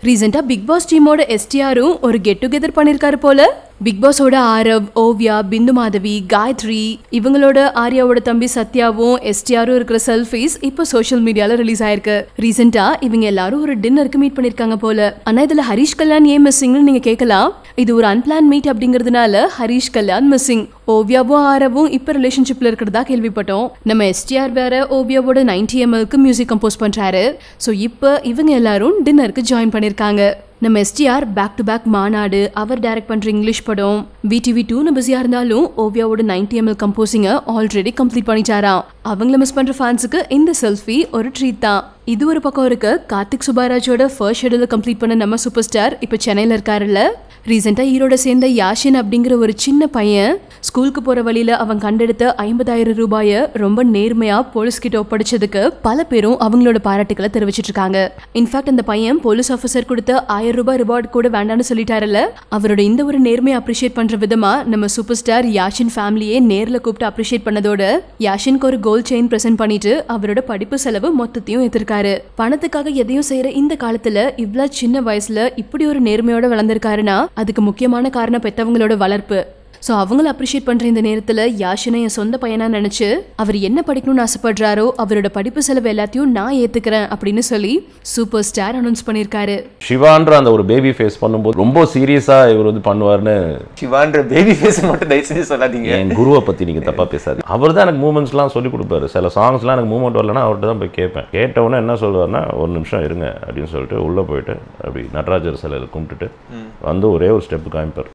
ரீசெண்டா big pass டீமோட எஸ்டிஆரும் ஒரு கெட் டுகெதர் பண்ணிருக்காரு போல பிக் பாஸோட ஆரவ் ஓவியா பிந்து மாதவி காயத்ரி இவங்களோட ஆர்யாவோட தம்பி சத்யாவும் எஸ்டிஆரும் இருக்கிற செல்ஃபீஸ் இப்போ சோஷியல் மீடியால ரிலீஸ் ஆயிருக்கு ரீசெண்டா இவங்க எல்லாரும் ஒரு டின்னருக்கு மீட் பண்ணிருக்காங்க போல ஆனா இதுல ஹரிஷ் கல்யாண் ஏன் மிஸ்ஸிங்னு நீங்க கேட்கலாம் இது ஒரு அன்பிளான் மீட் அப்படிங்கறதுனால ஹரிஷ் கல்யாண் மிஸ்ஸிங் ஓவியாவும் ஆரவும் இப்ப ரிலேஷன்ஷிப்ல இருக்கிறதா கேள்விப்பட்டோம் நம்ம எஸ்டிஆர் வேற ஓவியாவோட நைன்டி எம்எல்க்கு மியூசிக் கம்போஸ் பண்றாரு ஸோ இப்போ இவங்க எல்லாரும் டின்னருக்கு ஜாயின் பண்ணிருக்காங்க நம்ம STR back to back Maanaadu அவர் டைரக்ட் பண்ற இங்கிலீஷ் படம் விடிவி டூன்னு பிஸியா இருந்தாலும் ஓவியாவோட நைன்டி எம்எல் கம்போசிங்க ஆல்ரெடி கம்ப்ளீட் பண்ணிட்டாராம் அவங்கள மிஸ் பண்ற ஃபேன்ஸுக்கு இந்த செல்ஃபி ஒரு ட்ரீட் தான் இது ஒரு பக்கம் இருக்கு கார்த்திக் சுபாராஜோட ஃபர்ஸ்ட் ஷெடியூல் கம்ப்ளீட் பண்ண நம்ம சூப்பர் ஸ்டார் இப்போ சென்னையில் இருக்காருல்ல ரீசெண்டாக ஈரோட சேர்ந்த யாஷின் அப்படிங்கிற ஒரு சின்ன பையன் ஸ்கூலுக்கு போகிற வழியில் அவன் கண்டெடுத்த ஐம்பதாயிரம் ரூபாயை ரொம்ப நேர்மையாக போலீஸ் கிட்ட ஒப்படைச்சதுக்கு பல பேரும் அவங்களோட பாராட்டுக்களை தெரிவிச்சிட்டு இருக்காங்க இன்ஃபேக்ட் அந்த பையன் போலீஸ் ஆஃபீஸர் கொடுத்த ஆயிரம் ரூபாய் ரிவார்டு கூட வேண்டாம்னு சொல்லிட்டாருல்ல அவரோட இந்த ஒரு நேர்மையை அப்ரிஷியேட் பண்ற விதமா நம்ம சூப்பர் ஸ்டார் யாஷின் ஃபேமிலியே நேர்ல கூப்பிட்டு அப்ரிஷியேட் பண்ணதோட யாஷினுக்கு ஒரு கோல்ட் செயின் பிரசன்ட் பண்ணிட்டு அவரோட படிப்பு செலவு மொத்தத்தையும் ஏத்திருக்காரு பணத்துக்காக எதையும் செய்யற இந்த காலத்துல இவ்ளோ சின்ன வயசுல இப்படி ஒரு நேர்மையோட வளர்ந்திருக்காருன்னா அதுக்கு முக்கியமான காரணம் பெத்தவங்களோட வளர்ப்பு ஸோ அவங்கள அப்ரிஷியேட் பண்ணுற இந்த நேரத்தில் யாஷினை என் சொந்த பையனா நினச்சி அவர் என்ன படிக்கணும்னு ஆசைப்படுறாரோ அவரோட படிப்பு செலவு எல்லாத்தையும் நான் ஏற்றுக்கிறேன் அப்படின்னு சொல்லி சூப்பர் ஸ்டார் அனௌன்ஸ் பண்ணியிருக்காரு சிவான்ற அந்த ஒரு பேபி ஃபேஸ் பண்ணும்போது ரொம்ப சீரியஸா இவர் வந்து பண்ணுவார்னு சிவான்ற பேபி ஃபேஸ் மட்டும் தயவு செஞ்சு சொல்லாதீங்க என் குருவை பத்தி நீங்க தப்பா பேசாது அவர் தான் எனக்கு மூமெண்ட்ஸ்லாம் சொல்லி கொடுப்பாரு சில சாங்ஸ்லாம் எனக்கு மூமெண்ட் வரலன்னா அவர்கிட்ட தான் போய் கேட்பேன் கேட்ட உடனே என்ன சொல்லுவார்னா ஒரு நிமிஷம் இருங்க அப்படின்னு சொல்லிட்டு உள்ள போயிட்டு அப்படி நடராஜர் சிலையில் கும்பிட்டுட்டு வந்து ஒரே ஒரு ஸ்டெப் காமிப்பார்